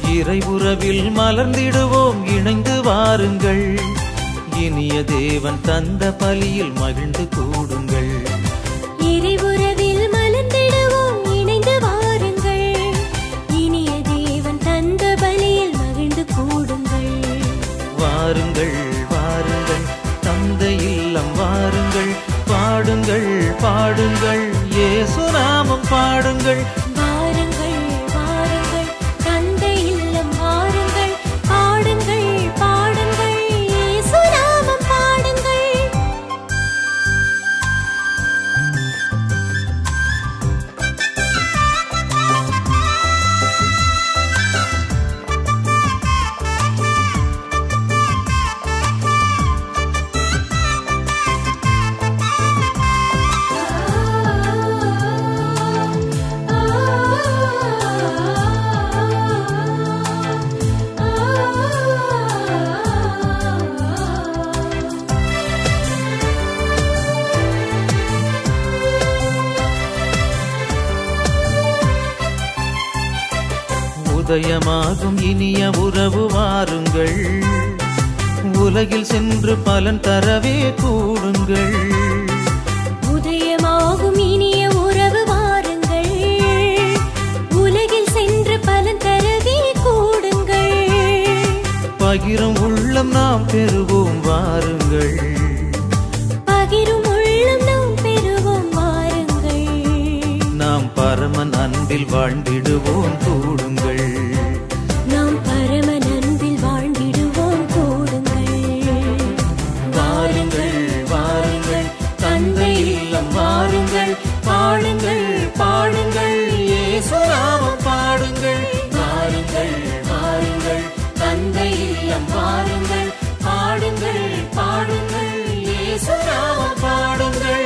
இறைவுறவில் மலர்ந்திடுவோம் இணைந்து வாருங்கள் இனிய தேவன் தந்த பலியில் மகிழ்ந்து கூடுங்கள் இறைவுறவில் மலர்ந்திடுவோம் இணைந்து வாருங்கள் இனிய தேவன் தந்த பலியில் மகிழ்ந்து கூடுங்கள் வாருங்கள் வாருங்கள் தந்தை இல்லம் வாருங்கள் பாடுங்கள் பாடுங்கள் இயேசு நாமம் பாடுங்கள் வாருங்கள் வாருங்கள் தந்தை இல்லம் வாருங்கள் பாடுங்கள் பாடுங்கள் இயேசு நாமம் பாடுங்கள் உதயமாகும் இனிய உறவு வாருங்கள் உலகில் சென்று பலன் தரவே கூடுங்கள் உதயமாகும் இனிய உறவு வாருங்கள் உலகில் சென்று பலன் தரவே கூடுங்கள் பகிரும் உள்ளம் நாம் பெறுவோம் வாருங்கள் பகிரும் உள்ளம் நாம் பெறுவோம் வாருங்கள் நாம் பரமன் அன்பில் வாழ்ந்திடுவோம் கூடுங்கள் நாம் பரம நன்பில் வாழ்ந்திடுவோம் கூடுங்கள் வாருங்கள் வாருங்கள் தந்தை இல்லம் வாருங்கள் பாடுங்கள் பாடுங்கள் இயேசு நாமம் பாடுங்கள் வாருங்கள் வாருங்கள் தந்தை இல்லம் வாருங்கள் பாடுங்கள் பாடுங்கள் இயேசு நாமம் பாடுங்கள்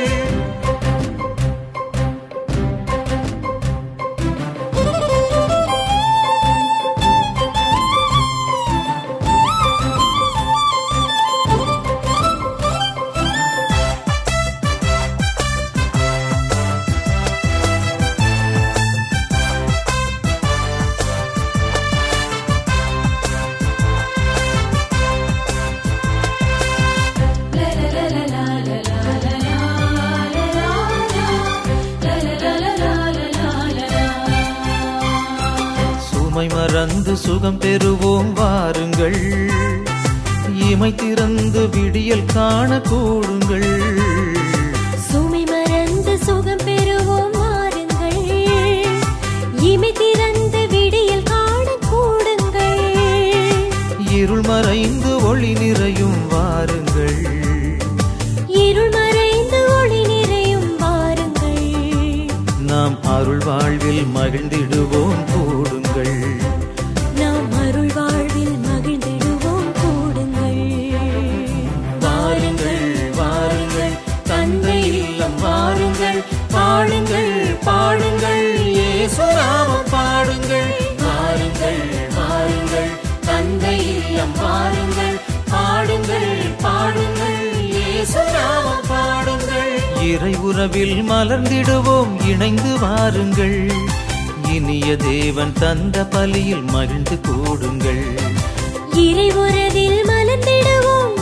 சுமை மறந்து சுகம் பெறுவோம் வாருங்கள் இமை திறந்து விடியல் காண கூடுங்கள் சுமை மறந்து சுகம் பெறுவோம் வாருங்கள் இமை திறந்து விடியல் காண கூடுங்கள் இருள் மறைந்து ஒளி நிறையும் வாருங்கள் இருள் மறைந்து ஒளி நிறையும் வாருங்கள் நாம் அருள் வாழ்வில் மகிழ்ந்திடுவோம் கூடுங்கள் நாம் அருள் வாழ்வில் மகிழ்ந்திடுவோம் கூடுங்கள் வாருங்கள் வாருங்கள் தந்தை இல்லம் வாருங்கள் பாடுங்கள் பாடுங்கள் இயேசு நாமம் பாடுங்கள் வாருங்கள் வாருங்கள் தந்தை இல்லம் வாருங்கள் பாடுங்கள் பாடுங்கள் இயேசு நாமம் பாடுங்கள் இறை உறவில் மலர்ந்திடுவோம் இணைந்து வாருங்கள் இனிய தேவன் தந்த பலியில் மகிழ்ந்து கூடுங்கள் இறை உறவில் மலர்ந்திடுவோம்